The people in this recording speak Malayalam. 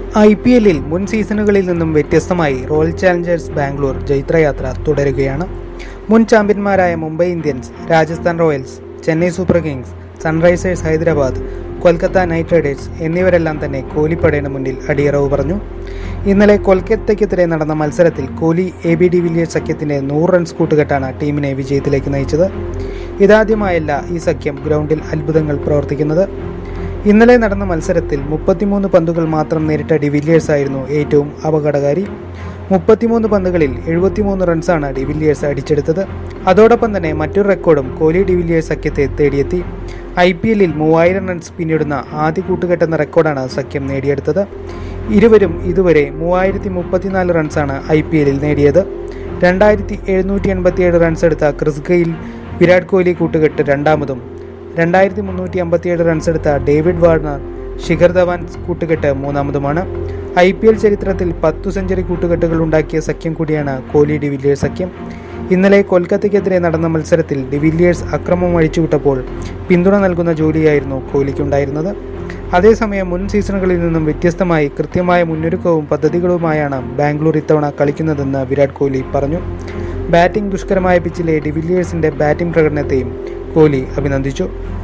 ഐ പി എല്ലിൽ മുൻ സീസണുകളിൽ നിന്നും വ്യത്യസ്തമായി റോയൽ ചാലഞ്ചേഴ്സ് ബാംഗ്ലൂർ ജൈത്രയാത്ര തുടരുകയാണ് മുൻ ചാമ്പ്യന്മാരായ Mumbai Indians Rajasthan Royals Chennai Super Kings Sunrisers Hyderabad Kolkata Knight Riders എന്നിവരെല്ലാം തന്നെ കോഹ്ലിപ്പടയുടെ മുന്നിൽ അടിയറവ് പറഞ്ഞു ഇന്നലെ കൊൽക്കത്തയ്ക്കെതിരെ നടന്ന മത്സരത്തിൽ Kohli A B de Villiers സഖ്യത്തിന്റെ നൂറ് റൺസ് കൂട്ടുകെട്ടാണ് ടീമിനെ വിജയത്തിലേക്ക് നയിച്ചത് ഇതാദ്യമായല്ല ഈ സഖ്യം ഗ്രൗണ്ടിൽ അത്ഭുതങ്ങൾ പ്രവർത്തിക്കുന്നത് ഇന്നലെ നടന്ന മത്സരത്തിൽ മുപ്പത്തിമൂന്ന് പന്തുകൾ മാത്രം നേരിട്ട ഡിവില്ലിയേഴ്സ് ആയിരുന്നു ഏറ്റവും അപകടകാരി മുപ്പത്തിമൂന്ന് പന്തുകളിൽ എഴുപത്തിമൂന്ന് റൺസാണ് ഡിവില്ലിയേഴ്സ് അടിച്ചെടുത്തത് അതോടൊപ്പം തന്നെ മറ്റൊരു റെക്കോർഡും കോഹ്ലി ഡിവില്ലിയേഴ്സ് സഖ്യത്തെ തേടിയെത്തി ഐ പി എല്ലിൽ മൂവായിരം റൺസ് പിന്നിടുന്ന ആദ്യ കൂട്ടുകെട്ടെന്ന റെക്കോർഡാണ് സഖ്യം നേടിയെടുത്തത് ഇരുവരും ഇതുവരെ മൂവായിരത്തി മുപ്പത്തിനാല് റൺസാണ് ഐ പി എല്ലിൽ നേടിയത് രണ്ടായിരത്തി എഴുന്നൂറ്റി എൺപത്തിയേഴ് റൺസ് എടുത്ത ക്രിസ് ഗെയിൽ വിരാട് കോഹ്ലി കൂട്ടുകെട്ട് രണ്ടാമതും രണ്ടായിരത്തി മുന്നൂറ്റി അമ്പത്തിയേഴ് റൺസ് എടുത്ത ഡേവിഡ് വാർണർ ശിഖർ ധവാൻ കൂട്ടുകെട്ട് മൂന്നാമതുമാണ് ഐ പി എൽ ചരിത്രത്തിൽ പത്തു സെഞ്ചുറി കൂട്ടുകെട്ടുകൾ ഉണ്ടാക്കിയ സഖ്യം കൂടിയാണ് കോഹ്ലി ഡിവില്ലിയേഴ്സ് സഖ്യം ഇന്നലെ കൊൽക്കത്തയ്ക്കെതിരെ നടന്ന മത്സരത്തിൽ ഡിവില്ലിയേഴ്സ് അക്രമം അഴിച്ചുവിട്ടപ്പോൾ പിന്തുണ നൽകുന്ന ജോലിയായിരുന്നു കോഹ്ലിക്കുണ്ടായിരുന്നത് അതേസമയം മുൻ സീസണുകളിൽ നിന്നും വ്യത്യസ്തമായി കൃത്യമായ മുന്നൊരുക്കവും പദ്ധതികളുമായാണ് ബാംഗ്ലൂർ ഇത്തവണ കളിക്കുന്നതെന്ന് വിരാട് കോഹ്ലി പറഞ്ഞു ബാറ്റിംഗ് ദുഷ്കരമായ പിച്ചിലെ ഡിവില്ലിയേഴ്സിന്റെ ബാറ്റിംഗ് പ്രകടനത്തെയും കോഹ്ലി അഭിനന്ദിച്ചു